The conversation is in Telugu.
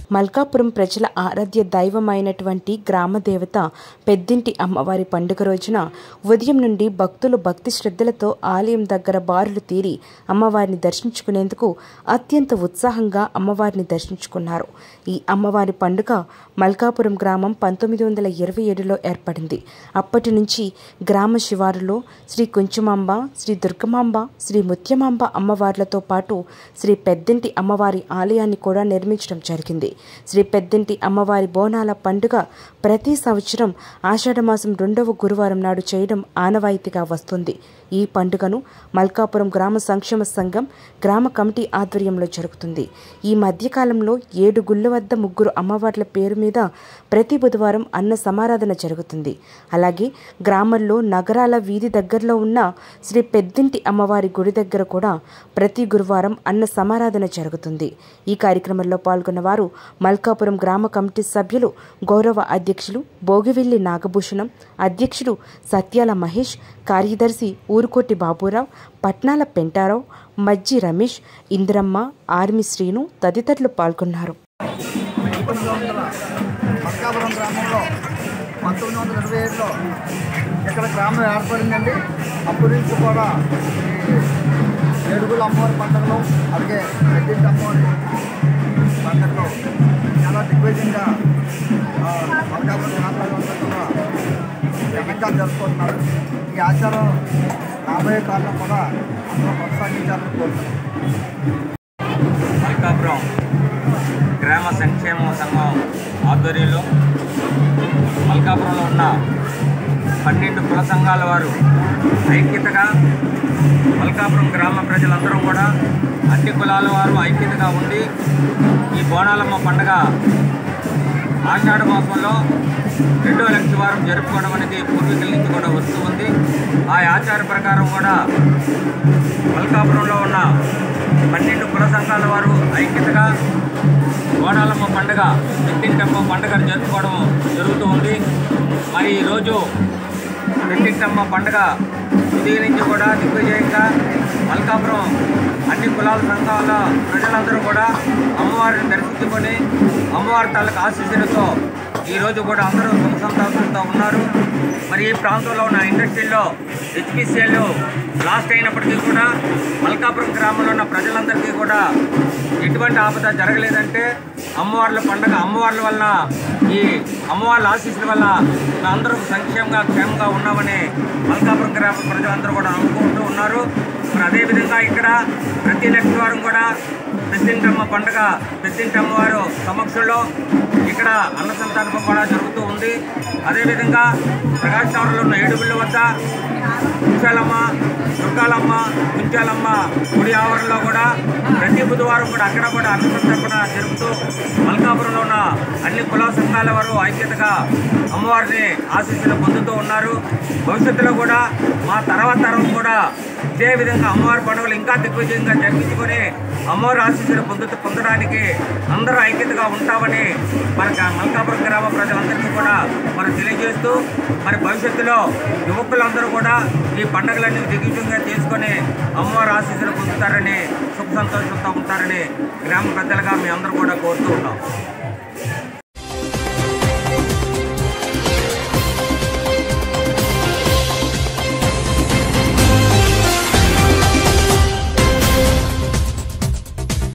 మల్కాపురం ప్రజల ఆరాధ్య దైవమైనటువంటి గ్రామ దేవత పెద్దింటి అమ్మవారి పండుగ రోజున ఉదయం నుండి భక్తులు భక్తి శ్రద్ధలతో ఆలయం దగ్గర బారులు తీరి అమ్మవారిని దర్శించుకునేందుకు అత్యంత ఉత్సాహంగా అమ్మవారిని దర్శించుకున్నారు ఈ అమ్మవారి పండుగ మల్కాపురం గ్రామం పంతొమ్మిది వందల ఇరవై ఏడులో ఏర్పడింది అప్పటి నుంచి గ్రామ శివారులో శ్రీ కుంచుమాంబ శ్రీ దుర్గమాంబ శ్రీ ముత్యమాంబ అమ్మవార్లతో పాటు శ్రీ పెద్దింటి అమ్మవారి ఆలయాన్ని కూడా నిర్మించడం జరిగింది శ్రీ పెద్దింటి అమ్మవారి బోనాల పండుగ ప్రతి సంవత్సరం ఆషాఢమాసం రెండవ గురువారం నాడు చేయడం ఆనవాయితీగా వస్తుంది ఈ పండుగను మల్కాపురం గ్రామ సంక్షేమ సంఘం గ్రామ కమిటీ ఆధ్వర్యంలో జరుగుతుంది ఈ మధ్యకాలంలో ఏడు గుళ్ళ వద్ద ముగ్గురు అమ్మవార్ల పేరు మీద ప్రతి బుధవారం అన్న సమారాధన జరుగుతుంది అలాగే గ్రామంలో నగరాల వీధి దగ్గరలో ఉన్న శ్రీ పెద్దింటి అమ్మవారి గుడి దగ్గర కూడా ప్రతి గురువారం అన్న సమారాధన జరుగుతుంది ఈ కార్యక్రమంలో పాల్గొన్న వారు మల్కాపురం గ్రామ కమిటీ సభ్యులు గౌరవ అధ్యక్షులు భోగివిల్లి నాగభూషణం అధ్యక్షుడు సత్యాల మహేష్ కార్యదర్శి ఊరుకోటి బాబురావు పట్నాల పెంటారావు మజ్జి రమేష్ ఇంద్రమ్మ ఆర్మి శ్రీను తదితరులు పాల్గొన్నారు పంతొమ్మిది వందల మల్కాపురం గ్రామంలో పంతొమ్మిది వందల ఇరవై ఏడులో ఇక్కడ గ్రామం ఏర్పడిందండి అప్పటి నుంచి కూడా ఈ ఏడుగుల అమ్మవారి పండుగలు అలాగే పెద్దింటి అమ్మవారి పండుగలు చాలా దిగ్విజయంగా ఆ, మల్కాపురం గ్రామ ప్రజలందరూ కూడా ఘనంగా జరుపుకుంటున్నారు ఈ ఆచారం రాబోయే కాలంలో కూడా అందరూ కొనసాగించాలని కోరుతున్నాను మల్కాపురం గ్రామ సంక్షేమ సంఘం ఆధ్వర్యంలో మల్కాపురంలో ఉన్న పన్నెండు కుల సంఘాల వారు ఐక్యతగా మల్కాపురం గ్రామ ప్రజలందరూ కూడా అన్ని కులాల వారు ఐక్యతగా ఉండి ఈ బోనాలమ్మ పండగ ఆషాఢ మాసంలో రెండో లక్ష వారం జరుపుకోవడం అనేది పూర్వీకుల నుంచి కూడా వస్తూ ఉంది ఆ ఆచార ప్రకారం కూడా మల్కాపురంలో ఉన్న పన్నెండు కుల సంఘాల వారు ఐక్యతగా బోనాలమ్మ పండుగ పెట్టింటమ్మ పండుగను జరుపుకోవడం జరుగుతూ ఉంది మరి ఈరోజు పెట్టింటమ్మ పండుగ ఉదయం నుంచి కూడా దిగ్విజయంగా మల్కాపురం అన్ని కులాల సంఘాల ప్రజలందరూ కూడా అమ్మవారిని దర్శించుకొని అమ్మవారి తాలూకు ఆశీస్సులతో ఈరోజు కూడా అందరూ సుఖ సంతోషంతో ఉన్నారు మరి ఈ ప్రాంతంలో ఉన్న ఇండస్ట్రీలో హెచ్పిసిఎల్ లాస్ట్ అయినప్పటికీ కూడా మల్కాపురం గ్రామంలో ఉన్న ప్రజలందరికీ కూడా ఎటువంటి ఆపద జరగలేదంటే అమ్మవార్ల పండగ అమ్మవార్ల వల్ల ఈ అమ్మవార్ల ఆశీస్సుల వల్ల అందరూ సంక్షేమంగా క్షేమంగా ఉన్నామని మల్కాపురం గ్రామ ప్రజలందరూ కూడా అనుకుంటూ ఉన్నారు మరి అదేవిధంగా ఇక్కడ ప్రతి నెక్స్ట్ వారం కూడా పెద్దింటమ్మ పండుగ పెద్దింటమ్మ వారు సమక్షంలో ఇక్కడ అన్న సంతానం కూడా జరుగుతూ ఉంది అదేవిధంగా ప్రకాశ్ నగర్లో ఉన్న ఏడుగుళ్ళ వద్ద కుంచాలమ్మ దుర్గాలమ్మ కుంచాలమ్మ గుడి ఆవరణలో కూడా ప్రతి బుధవారం కూడా అక్కడ కూడా అన్న సంతర్పణ జరుపుతూ మల్కాపురంలో ఉన్న అన్ని కుల సంఘాల వారు ఐక్యతగా అమ్మవారిని ఆశీస్సులు పొందుతూ ఉన్నారు భవిష్యత్తులో కూడా మా తర్వాత తరం కూడా ఇదే విధంగా అమ్మవారి పండుగలు ఇంకా దిగ్విజయంగా జరిపించుకొని అమ్మవారి ఆశీస్సులు పొందు పొందడానికి అందరూ ఐక్యతగా ఉంటామని మన గా- మల్కాపురం గ్రామ ప్రజలందరికీ కూడా మనం తెలియజేస్తూ మరి భవిష్యత్తులో యువకులందరూ కూడా ఈ పండుగలన్నీ దిగ్విజయంగా చేసుకొని అమ్మవారి ఆశీస్సులు పొందుతారని సుఖ సంతోషంతో ఉంటారని గ్రామ పెద్దలుగా మీ అందరూ కూడా కోరుతూ ఉన్నాం